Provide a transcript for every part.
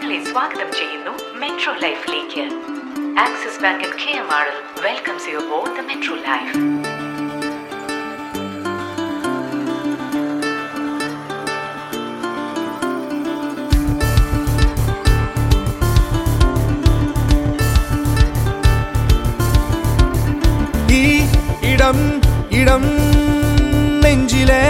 Hartley സ്വാഗതം ചെയ്യുന്നു metro ലൈഫിലേക്ക് Axis bank and K M R L welcomes you aboard the metro life ഈ ഇടം ഇടം നെഞ്ചിലെ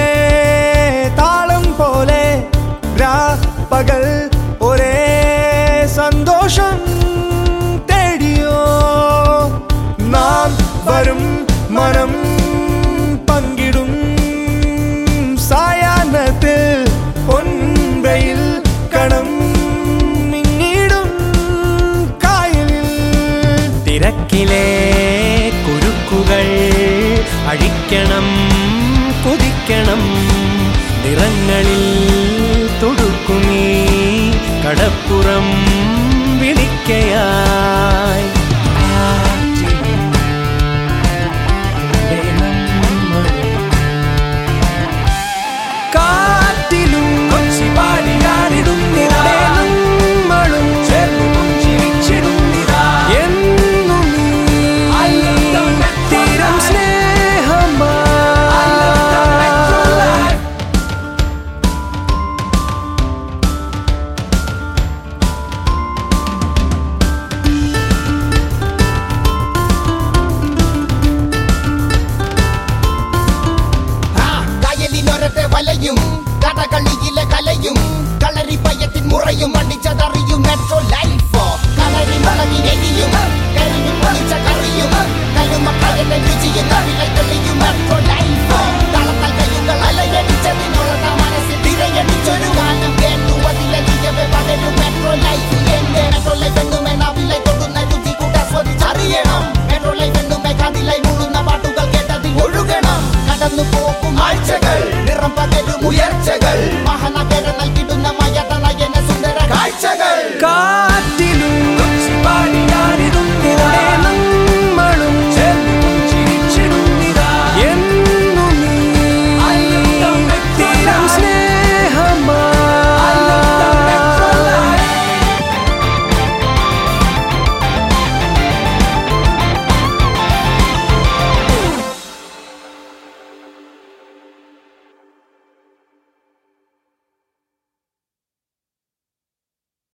താളം പോലെ രാ പകൽ ഒരേ സന്തോഷം തേടിയോ നാം വരും മനം പങ്കിടും സായാഹ്നത്തിൽ പൊൻവയിൽ കണം മിന്നിടും കായലിൽ തിരക്കിലെ കുരുക്കുകൾ അഴിക്കണം കൊതിക്കണം നിറങ്ങളിൽ തൊടുക്കുമീ കടപ്പുറം വിളിക്കയായി കാറ്റിലും കൊച്ചിപ്പാടിയാടിടുന്നിതാ നമ്മളും ചേർന്ന് പുഞ്ചിരിച്ചിടുന്നിതാ എന്നും ഈ തീരം സ്നേഹമായി കായലിനൊരത്തെ വലയും കടകളിയിലെ കലയും കളരി പയ്യത്തിൻ മുറയും അടിച്ചതറിയും മെട്രോ ലൈഫോ കളരി മുളകിനെരിയും കരിഞ്ഞു പൊളിച്ച കറിയും കല്ലുമക്കയന്റെ രുചിയും കവികൾ തെളിയും മെട്രോ ലൈഫോ തളത്തൽ കയ്യുകൾ അലയടിച്ചതിനുള്ള മനസ്സിൽ തിരയടിച്ചൊരു ഗാനം കേട്ടു അതിലധികമേ പകരും മെട്രോ ലൈഫ് എന്റെ മെട്രോ ലൈഫ് എന്നുമേ നാവിലെ തൊടുന്ന രുചി കൂട്ടാസ്വദിച്ചറിയണം മെട്രോ ലൈഫ് എന്നുമേ കാതിലായി മൂളുന്ന പാട്ടുകൾ കേട്ടതിൽ ഒഴുകണം കടന്നു പോകും ആഴ്ചകൾ നിറം പകരും ഉയർച്ചകൾ മഹാനഗരം നൽകിടുന്ന മയതനയന സുന്ദര കാഴ്ചകൾ കാ